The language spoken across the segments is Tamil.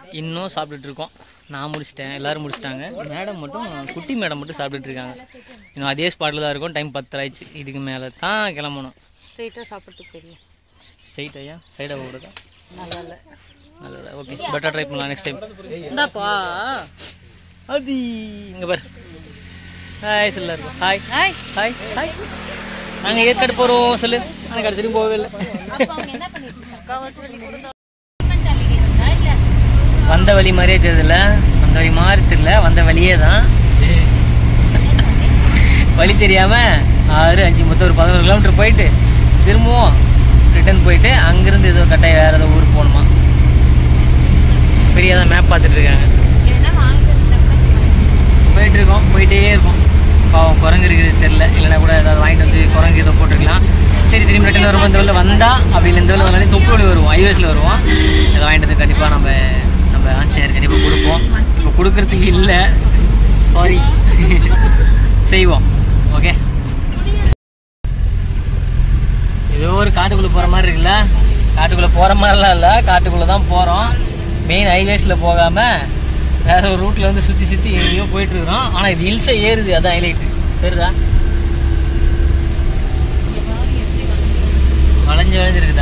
இன்னும் சாப்பிட்டுட்டு இருக்கோம் நான் முடிச்சிட்டேன் எல்லாரும் முடிச்சிட்டாங்க மேடம் மட்டும் குட்டி மேடம் மட்டும் சாப்பிட்டுட்டு இருக்காங்க இன்னும் அதே ஸ்பாட்டில் தான் இருக்கும் டைம் பத்தரை ஆயிடுச்சு இதுக்கு மேலே தான் கிளம்பணும் ஸ்ட்ரெயிட்டாக சாப்பிட்டு போயிடலாம் ஸ்ட்ரைட் ஐயா சைடாக போடுறதா நல்லா இல்லை நல்லதா ஓகே பெட்டர் ட்ரை பண்ணலாம் நெக்ஸ்ட் டைம் இந்தாப்பா அது இங்கே பாரு ஹாய் சொல்ல இருக்கும் ஹாய் ஹாய் ஹாய் ஹாய் நாங்கள் ஏற்காடு போகிறோம் சொல்லு ஆனால் கடைசி போகவே இல்லை வந்த வழி மாதிரியே தெரியல வந்த வழி மாதிரி தெரியல வந்த வழியே தான் வழி தெரியாம ஆறு அஞ்சு மொத்தம் ஒரு பதினோரு கிலோமீட்டர் போயிட்டு திரும்பவும் ரிட்டர்ன் போயிட்டு அங்கிருந்து ஏதோ கட்டாய வேற ஏதோ ஊருக்கு போகணுமா பெரிய தான் மேப் பார்த்துட்டு இருக்காங்க போயிட்டு இருக்கோம் போயிட்டே இருக்கோம் பாவம் குரங்கு இருக்குது தெரில இல்லைன்னா கூட ஏதாவது வாங்கிட்டு வந்து குரங்கு ஏதோ போட்டுருக்கலாம் சரி திரும்பி ரிட்டன் வரும்போது இந்த வழியில் வந்தா அப்படி இல்லை இந்த வழியில் வந்தாலும் தொப்பு வழி வருவோம் ஐவேஸில் வருவோம் ஏதோ வாங்கிட்டு வந்து கண்டிப்பாக நம்ம நம்ம ஆன்சர் கண்டிப்பாக கொடுப்போம் இப்போ கொடுக்கறதுக்கு இல்லை சாரி செய்வோம் ஓகே ஏதோ ஒரு காட்டுக்குள்ளே போகிற மாதிரி இருக்குல்ல காட்டுக்குள்ளே போகிற மாதிரிலாம் இல்லை காட்டுக்குள்ளே தான் போகிறோம் மெயின் ஹைவேஸில் போகாமல் வேற ஒரு ரூட்டில் வந்து சுற்றி சுற்றி எங்கேயோ போயிட்டு இருக்கிறோம் ஆனால் இது ஹில்ஸை ஏறுது அதான் ஹைலைட்டு தெரியுதா வளைஞ்சு வளைஞ்சிருக்குதா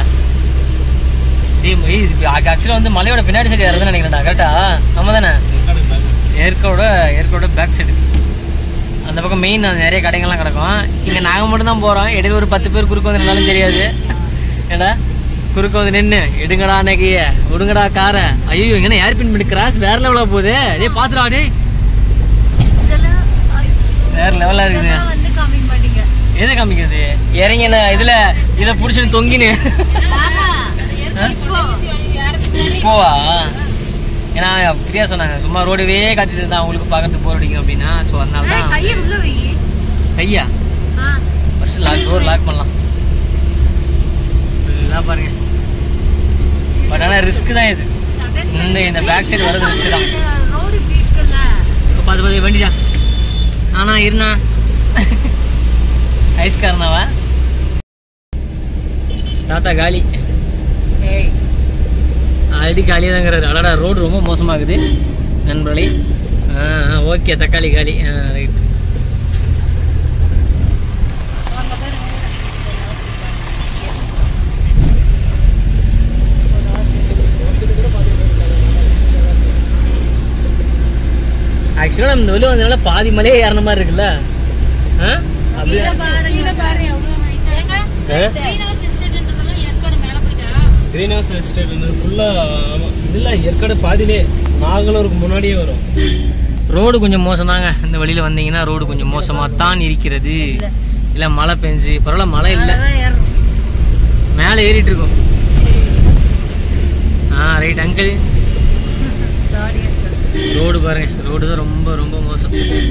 ஆக்சுவலாக வந்து மலையோட பின்னாடி சைடு ஏறதுன்னு நினைக்கிறேன்டா கரெக்டா நம்ம தானே ஏற்கோட ஏற்கோட பேக் சைடு அந்த பக்கம் மெயின் நிறைய கடைகள்லாம் கிடக்கும் இங்கே நாங்கள் மட்டும் தான் போகிறோம் இடையில ஒரு பத்து பேர் குறுக்க வந்து நின்னாலும் தெரியாது ஏடா குறுக்க வந்து நின்று எடுங்கடா நகைய விடுங்கடா காரை ஐயோ இங்கே ஏர்பின் பண்ணி கிராஸ் வேற லெவலாக போகுது டேய் பார்த்துடா டேய் வேற லெவலாக இருக்குங்க வந்து காமிக்க மாட்டீங்க எதை காமிக்கிறது இறங்கின இதுல இதை புடிச்சிட்டு தொங்கினு போவா ஏன்னா பிரியா சொன்னாங்க சும்மா ரோடுவே காட்டிட்டு இருந்தா அவங்களுக்கு பார்க்கறதுக்கு போர் அடிக்கும் அப்படின்னா ஸோ அதனால தான் கையை உள்ள வை ஐயா ஆ ஃபர்ஸ்ட் லாக் டோர் லாக் பண்ணலாம் எல்லாம் பாருங்க பட் ஆனால் ரிஸ்க் தான் இது இந்த இந்த பேக் சைடு வர்றது ரிஸ்க் தான் ரோடு இப்படி இருக்குல்ல பார்த்து பார்த்து வண்டிடா ஆனா இருண்ணா ஐஸ்காரனாவா தாத்தா காலி ஏய் ஆல்ரெடி காலியாக தாங்கிறாரு அடடா ரோடு ரொம்ப மோசமாகுது நண்பர்களே ஆ ஓகே தக்காளி காலி ஆ ரைட் ஆக்சுவலாக நம்ம இந்த வெளியே வந்ததுனால பாதி மலையே ஏறின மாதிரி இருக்குல்ல ஆ அப்படியே கீழே பாருங்க ஆ? கிரீன் ஹவுஸ் எஸ்டேட் ஃபுல்லாக இதெல்லாம் ஏற்காடு பாதியிலே நாகலூருக்கு முன்னாடியே வரும் ரோடு கொஞ்சம் மோசம்தாங்க இந்த வழியில் வந்தீங்கன்னா ரோடு கொஞ்சம் மோசமாக தான் இருக்கிறது இல்லை மழை பெஞ்சு பரவாயில்ல மழை இல்லை அதான் ஏறும் மேலே ஏறிட்டு இருக்கும் ஆ ரைட் அங்கிள் தாடி இருக்கு ரோடு பாருங்க ரோடு தான் ரொம்ப ரொம்ப மோசம்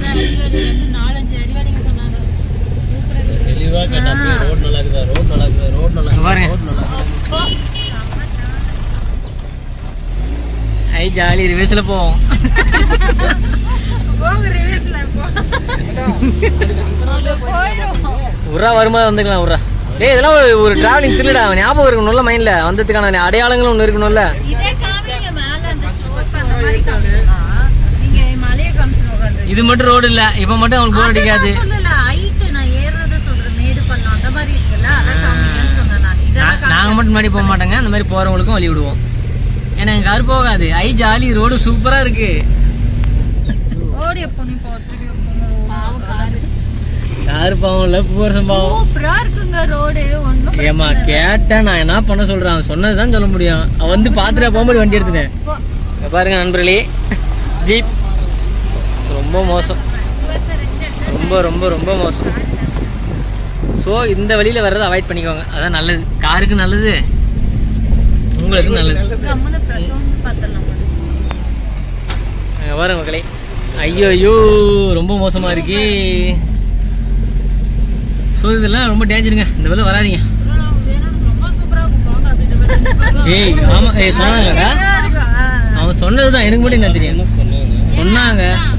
தெளிவாக கேட்டாங்க ரோட் நல்லா இருக்குதா ரோட் நல்லா இருக்குதா ரோட் நல்லா இங்க பாருங்க. ரோட் நல்லா இருக்குதா ஐ ஜாலி ரிவர்ஸில் போவோம் உரா வரும்போது வந்துக்கலாம் உரா டேய் இதெல்லாம் ஒரு ஒரு டிராவலிங் திருடா ஞாபகம் இருக்கணும்ல மைண்ட்ல வந்ததுக்கான அடையாளங்களும் ஒன்று இருக்கணும்ல இதே காமிங்க மேல அந்த ஸ்லோப் அந்த மாதிரி காமிக்கலாம் நீங்க மலையை காமிச்சு உட்காந்து இது மட்டும் ரோடு இல்ல இப்ப மட்டும் அவங்களுக்கு போர் அடிக்காது சொல்லல ஹைட் நான் ஏறுறத சொல்றேன் மேடு பள்ளம் அந்த மாதிரி இருக்குல்ல அதான் காமிங்கன்னு சொன்னேன் நான் இதெல்லாம் நா- நாங்க மட்டும் முன்னாடி போக மாட்டோங்க அந்த மாதிரி போறவங்களுக்கும் வழி விடுவோம் ஏன்னா எங்க கார் போகாது ஐ ஜாலி ரோடு சூப்பரா இருக்கு ஓடி எப்போ நீ பார்த்துட்டு காரு கார் பாவம் இல்ல பூவரசம் பாவம் சூப்பரா இருக்குங்க ரோடு ஒண்ணும் ஏமா கேட்டேன் நான் என்ன பண்ண சொல்றேன் அவன் சொன்னதுதான் சொல்ல முடியும் அவன் வந்து பாத்துட்டு போகும்போது வண்டி எடுத்துட்டேன் போ- இங்க பாருங்க நண்பர்களே ஜீப் ரொம்ப மோசம் ரொம்ப ரொம்ப ரொம்ப மோசம் ஸோ இந்த வழியில வர்றதை அவாய்ட் பண்ணிக்கோங்க அதான் நல்லது காருக்கு நல்லது உங்களுக்கு நல்லது கம்முனு பிரசவம் பார்த்தலாம் அங்க பாருங்க மக்களே ஐயோ ஐயோ ரொம்ப மோசமா இருக்கு ஸோ இதெல்லாம் ரொம்ப டேஞ்சருங்க இந்த வேலை வராதீங்க ஏய் ஆமா ஏய் சொன்னாங்கடா அவன் சொன்னதுதான் எனக்கு மட்டும் என்ன தெரியும் சொன்னாங்க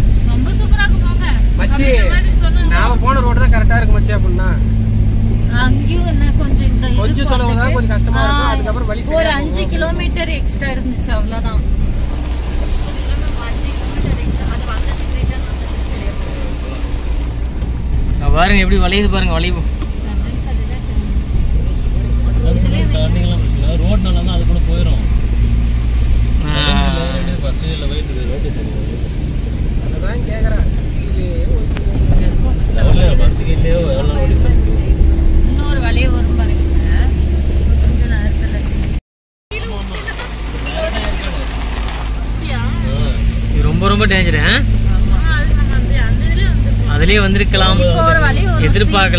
மச்சி நாம போன ரோடு தான் கரெக்டா இருக்கு மச்சி அப்படின்னா அங்கேயும் என்ன கொஞ்சம் இந்த இது கொஞ்சம் தொலைவு தான் போறதுக்கு- கொஞ்சம் கஷ்டமா இருக்கும் ஆ, அதுக்கப்புறம் வழி ஒரு அஞ்சு கிலோமீட்டர் எக்ஸ்ட்ரா இருந்துச்சு அவ்வளவுதான் பாருங்க எப்படி வளையுது பாருங்க வளைவு தாண்டிங்கலாம் பிரச்சனை இல்லை ரோட் நல்லா தான் அது கூட போயிடும் ஆ, ஃபர்ஸ்ட் இதில் போயிட்டு ரோட்டு அதான் கேட்குறேன் ஃபர்ஸ்ட் கேட்லேயே எவ்வளோ ஓடிட்டு இன்னொரு வழியே வரும் பாருங்க கொஞ்ச நேரத்துல இது ரொம்ப ரொம்ப டேஞ்சர் அதுலயே வந்திருக்கலாம் இப்போ ஒரு வழி வரும் எதிர்பார்க்கல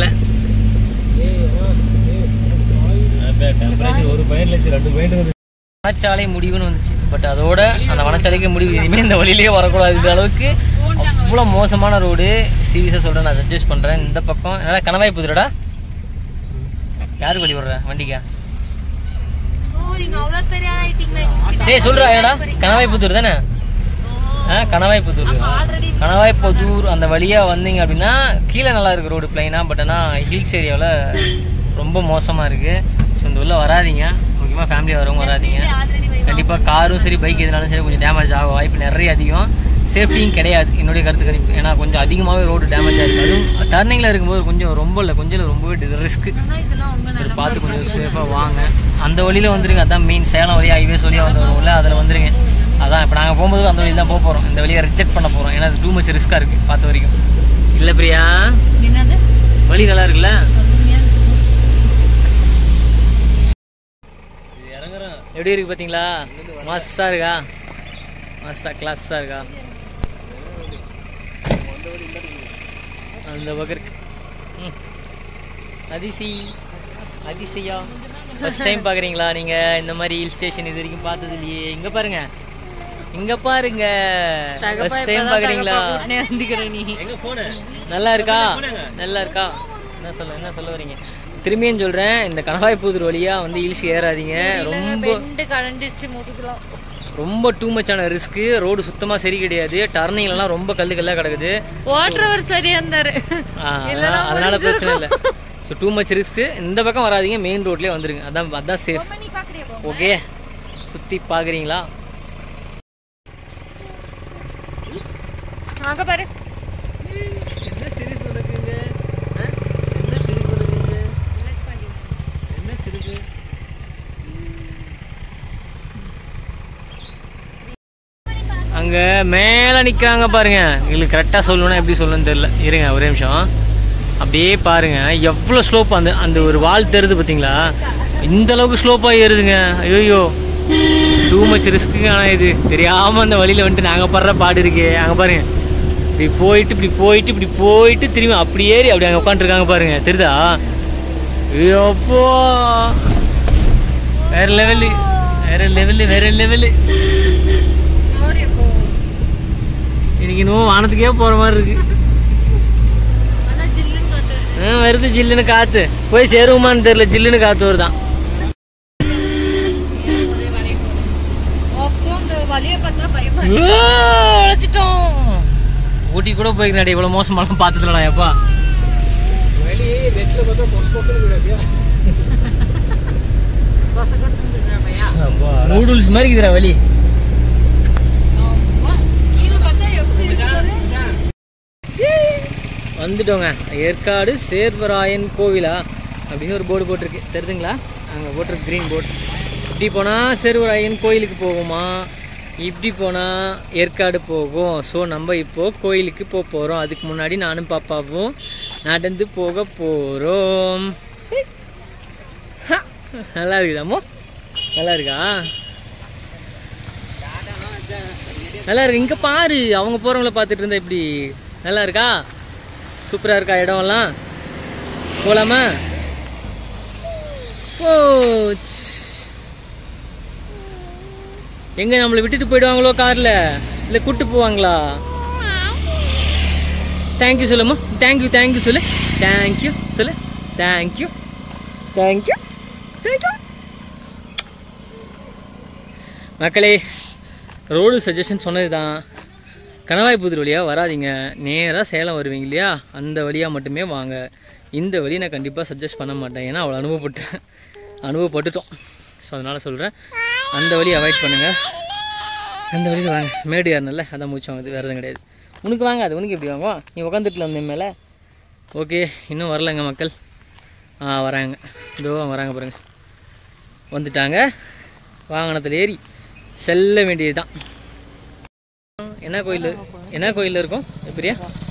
டெம்பரேச்சர் ஒரு பாயிண்ட் வச்சு ரெண்டு பாயிண்ட் வந்து வனச்சாலை முடிவுன்னு வந்துச்சு பட் அதோட அந்த வனச்சாலைக்கு முடிவு இனிமேல் இந்த வழியிலேயே வரக்கூடாது இந்த அளவுக்கு அவ்வளோ மோசமான ரோடு சீரியஸாக சொல்கிறேன் நான் சஜஸ்ட் பண்ணுறேன் இந்த பக்கம் நல்லா கணவாய் புதுடா யாருக்கு வழி விடுற வண்டிக்கா ஓ நீங்க அவ்வளவு பெரிய ஆயிட்டீங்களா டேய் சொல்கிறா ஏடா கணவாய் புதூர் தானே ஆ கணவாய் புதூர் கணவாய் புதூர் அந்த வழியாக வந்தீங்க அப்படின்னா கீழே நல்லா இருக்கு ரோடு பிளைனாக பட் ஆனால் ஹில்ஸ் ஏரியாவில் ரொம்ப மோசமாக இருக்குது ஸோ இந்த உள்ள வராதீங்க முக்கியமாக ஃபேமிலியாக வரவங்க வராதீங்க கண்டிப்பாக காரும் சரி பைக் எதுனாலும் சரி கொஞ்சம் டேமேஜ் ஆகும் வாய்ப்பு நிறைய அதிகம் சேஃப்டியும் கிடையாது என்னுடைய கருத்து கணிப்பு ஏன்னா கொஞ்சம் அதிகமாகவே ரோடு டேமேஜ் ஆகிருக்கு அதுவும் டர்னிங்கில் இருக்கும்போது கொஞ்சம் ரொம்ப இல்லை கொஞ்சம் இல்ல, ரொம்பவே ரிஸ்க்கு இதெல்லாம் உங்க சரி பார்த்து கொஞ்சம் சேஃபாக வாங்க அந்த வழியில் வந்துருங்க அதான் மெயின் சேலம் வழியாக ஹைவேஸ் வழியாக வந்து வருவோம்ல அதில் வந்துருங்க அதான் இப்போ நாங்கள் போகும்போது அந்த வழியில் தான் போக போகிறோம் இந்த வழியை ரிஜெக்ட் பண்ண போகிறோம் ஏன்னா அது டூ மச் ரிஸ்க்காக இருக்குது பார்த்த வரைக்கும் இல்லை பிரியா என்னது வழி நல்லா இருக்குல்ல அருமையா இருக்கு. இறங்குறேன் எப்படி இருக்கு பார்த்தீங்களா மஸ்ஸாக இருக்கா மஸ்தா கிளாஸாக இருக்கா அந்த பக்கம் இருக்கு ம். அதிசி அதிசயா ஃபர்ஸ்ட் டைம் பார்க்குறீங்களா நீங்கள் இந்த மாதிரி ஹில் ஸ்டேஷன் இது வரைக்கும் பார்த்தது இல்லையே இங்கே பாருங்க இங்கே பாருங்க ஃபர்ஸ்ட் டைம் பார்க்குறீங்களா உடனே வந்துக்கிறேன் நீ எங்கே போனேன் நல்லா இருக்கா நல்லா இருக்கா என்ன சொல்ல என்ன சொல்ல வரீங்க திரும்பியும் சொல்கிறேன் இந்த கணவாய்ப்புதூர் வழியாக வந்து ஹில்ஸ் ஏறாதீங்க ரொம்ப பெண்டு கலண்டுச்சு முதுகுலாம் ரொம்ப டூ மச்சான ரிஸ்க்கு ரோடு சுத்தமாக சரி கிடையாது டர்னிங்லலாம் ரொம்ப கல்லு கல்லாக கிடக்குது ஓட்டுறவர் சரியா இருந்தாரு ஆ, அதனால அதனால பிரச்சனை இல்லை ஸோ டூ மச் ரிஸ்க்கு இந்த பக்கம் வராதீங்க மெயின் ரோட்லேயே வந்துருங்க அதான் அதான் சேஃப் நீ பாக்குறியா ஓகே சுற்றி பார்க்குறீங்களா அங்க பாரு என்ன சிரிப்பு நடக்குங்க என்ன சிரிப்பு நடக்குங்க என்ன சிரிப்பு அங்க மேல நிக்கிறாங்க பாருங்க எங்களுக்கு கரெக்டா சொல்லணும்னா எப்படி சொல்லணும்னு தெரியல இருங்க ஒரே நிமிஷம் அப்படியே பாருங்க எவ்வளோ ஸ்லோப் அந்த அந்த ஒரு வால் தெரியுது பார்த்தீங்களா இந்த அளவுக்கு ஸ்லோப்பாக ஏறுதுங்க ஐயோ டூ மச் ரிஸ்க்கு ஆனால் இது தெரியாமல் அந்த வழியில் வந்துட்டு நாங்கள் படுற பாடு இருக்கே அங்கே பாருங்க இப்படி போயிட்டு இப்படி போயிட்டு இப்படி போயிட்டு திரும்பி அப்படி ஏறி அப்படி அங்கே உட்காந்துருக்காங்க பாருங்க தெரியுதா ஐயோப்போ வேற லெவலு வேற லெவலு வேற லெவலு ஓடி போ இன்னைக்கு இன்னும் வானத்துக்கே போகிற மாதிரி இருக்கு ஆனா ஜில்லுன்னு காட்டு ஆ, வருது ஜில்லுன்னு காத்து போய் சேருவோமான்னு தெரியல ஜில்லுன்னு காத்து வருதான் போதே வழி அப்போ இந்த வழியை பார்த்தா பயமா ஓ, அழைச்சிட்டோம் ஊட்டி கூட போயிருக்கேன் இவ்வளோ மோசமாலாம் பார்த்ததுலடா எப்பா வழி நெட்டில் பார்த்தா கொசு கொசுன்னு கிடையாது கொச கொசன்னு இருக்கிற பையா நூடுல்ஸ் மாதிரி இருக்குதுடா வழி கீழே பார்த்தா எப்படி இருக்கு வந்துட்டோங்க ஏற்காடு சேர்வராயன் கோவிலா அப்படின்னு ஒரு போர்டு போட்டிருக்கு தெரியுதுங்களா அங்கே போட்டிருக்கு க்ரீன் போர்டு இப்படி போனால் சேர்வராயன் கோயிலுக்கு போகுமா இப்படி போனால் ஏற்காடு போகும் ஸோ நம்ம இப்போது கோயிலுக்கு போக போகிறோம் அதுக்கு முன்னாடி நானும் பாப்பாவும் நடந்து போக போகிறோம் நல்லா இருக்குதாமோ நல்லா இருக்கா நல்லா இருக்கு இங்கே பாரு அவங்க போகிறவங்கள பார்த்துட்டு இருந்தா இப்படி நல்லா இருக்கா சூப்பராக இருக்கா இடம்லாம் போகலாமா போச் எங்க நம்மளை விட்டுட்டு போயிடுவாங்களோ கார்ல இல்லை கூட்டு போவாங்களா தேங்க்யூ சொல்லுமா தேங்க்யூ தேங்க்யூ சொல்லு தேங்க்யூ சொல்லு தேங்க்யூ தேங்க்யூ தேங்க்யூ மக்களே ரோடு சஜஷன் சொன்னது தான் கணவாய்புதூர் வழியாக வராதீங்க நேராக சேலம் வருவீங்க இல்லையா அந்த வழியாக மட்டுமே வாங்க இந்த வழியை நான் கண்டிப்பாக சஜஸ்ட் பண்ண மாட்டேன் ஏன்னா அவ்வளோ அனுபவப்பட்டேன் அனுபவப்பட்டுட்டோம் ஸோ அதனால் சொல்கிறேன் அந்த வழியை அவாய்ட் பண்ணுங்கள் அந்த வழியில் வாங்க மேடு ஏறினல அதான் மூச்சு வாங்குது வேறு எதுவும் கிடையாது உனக்கு வாங்க அது உனக்கு எப்படி வாங்குவோம் நீ உட்காந்துட்டுல வந்த மேலே ஓகே இன்னும் வரலங்க மக்கள் ஆ வராங்க இதோ வராங்க பாருங்க வந்துட்டாங்க வாகனத்தில் ஏறி செல்ல வேண்டியது தான் என்ன கோயில் என்ன கோயில் இருக்கும் எப்படியா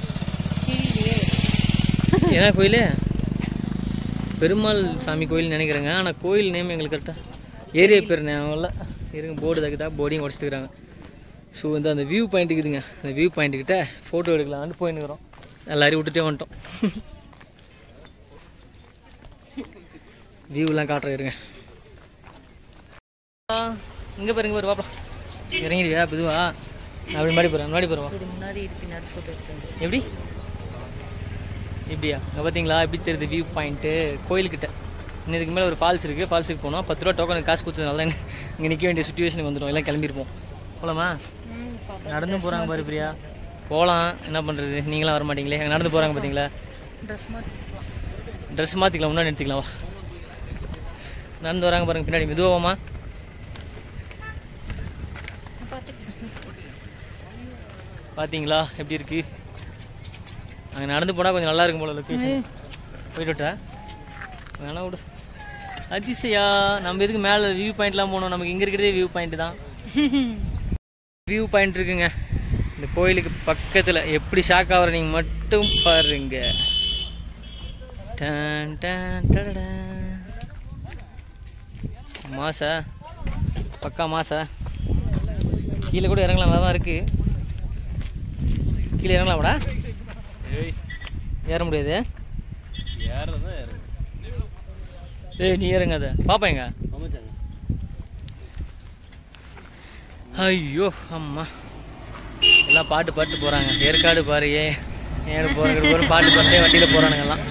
என்ன கோயில் பெருமாள் சாமி கோயில் நினைக்கிறேங்க ஆனால் கோயில் நேம் எங்களுக்கு கரெக்டாக ஏரியா பேர் ஞாபகம் இருங்க போர்டு தக்குதா போர்டையும் உடச்சிட்டுக்கிறாங்க ஸோ வந்து அந்த வியூ பாயிண்ட் இருக்குதுங்க அந்த வியூ பாயிண்ட்டுக்கிட்ட ஃபோட்டோ எடுக்கலாம்னு போயின்னுக்குறோம் எல்லாரையும் விட்டுட்டே வந்துட்டோம் வியூலாம் காட்டுறேன் இருங்க இங்கே பாருங்க பாரு பாப்பா இறங்கிடுவியா புதுவா நான் அப்படி முன்னாடி போகிறேன் முன்னாடி போகிறேன் இது முன்னாடி இருக்கு நடு போட்டோ எடுத்து எப்படி இப்படியா இங்கே பார்த்தீங்களா எப்படி தெரியுது வியூ பாயிண்ட்டு கோயிலுக்கிட்ட இன்னும் இதுக்கு மேலே ஒரு ஃபால்ஸ் இருக்குது ஃபால்ஸுக்கு போனோம் பத்து ரூபா டோக்கனுக்கு காசு கொடுத்ததுனால தான் இங்கே நிற்க வேண்டிய சுச்சுவேஷனுக்கு வந்துடும் எல்லாம் கிளம்பியிருப்போம் போகலாமா நடந்தும் போகிறாங்க பாரு பிரியா போகலாம் என்ன பண்ணுறது நீங்களாம் வர மாட்டீங்களே அங்கே நடந்து போகிறாங்க பார்த்தீங்களா ட்ரெஸ் மாற்றிக்கலாம் ட்ரெஸ் மாற்றிக்கலாம் முன்னாடி எடுத்துக்கலாம் வா நடந்து வராங்க பாருங்க பின்னாடி மெதுவாமா பார்த்தீங்களா எப்படி இருக்கு அங்கே நடந்து போனால் கொஞ்சம் நல்லா இருக்கும் போல லொக்கேஷன் போயிட்டு விட்டா வேணா விடு அதிசயா நம்ம எதுக்கு மேலே வியூ பாயிண்ட்லாம் போகணும் நமக்கு இங்கே இருக்கிறதே வியூ பாயிண்ட் தான் வியூ பாயிண்ட் இருக்குங்க இந்த கோயிலுக்கு பக்கத்தில் எப்படி ஷாக் ஆகிற நீங்கள் மட்டும் பாருங்க டன் டன் டடடன். மாசா பக்கா மாசா கீழே கூட இறங்கலாம் நல்லா தான் இருக்கு கீழே இறங்கலாமாடா ஏற முடியாது ஏறதான் ஏறு ஏய் நீ இறங்காத பாப்பா எங்க அமைச்சாங்க ஐயோ அம்மா எல்லாம் பாட்டு பாட்டு போகிறாங்க ஏற்காடு பாரு ஏன் ஏன் போகிற போகிற பாட்டு பாட்டே வண்டியில் போகிறானுங்க எல்லாம்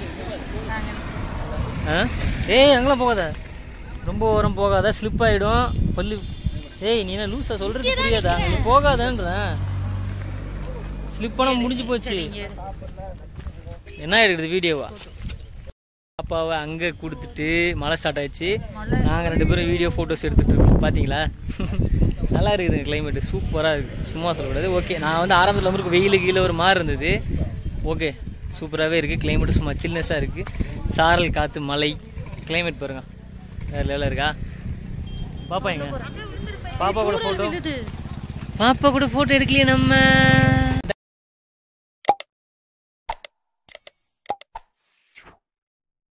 ஆ ஏய் அங்கெல்லாம் போகாத ரொம்ப ஓரம் போகாத ஸ்லிப் ஆகிடும் பல்லு ஏய் நீ என்ன லூஸா சொல்கிறது புரியாதா நீ போகாதன்றேன் ஸ்லிப் பண்ண முடிஞ்சு போச்சு என்ன எடுக்குது வீடியோவா பாப்பாவை அங்கே கொடுத்துட்டு மழை ஸ்டார்ட் ஆயிடுச்சு நாங்கள் ரெண்டு பேரும் வீடியோ ஃபோட்டோஸ் எடுத்துகிட்டு இருக்கோம் பார்த்தீங்களா நல்லா இருக்குது கிளைமேட்டு சூப்பராக இருக்குது சும்மா சொல்லக்கூடாது ஓகே நான் வந்து ஆரம்பத்தில் வந்து வெயில் கீழே ஒரு மாதிரி இருந்தது ஓகே சூப்பராகவே இருக்குது கிளைமேட்டு சும்மா சில்னஸாக இருக்குது சாரல் காற்று மலை கிளைமேட் பாருங்க வேறு லெவலில் இருக்கா பாப்பா எங்க பாப்பா கூட ஃபோட்டோ பாப்பா கூட ஃபோட்டோ எடுக்கலையே நம்ம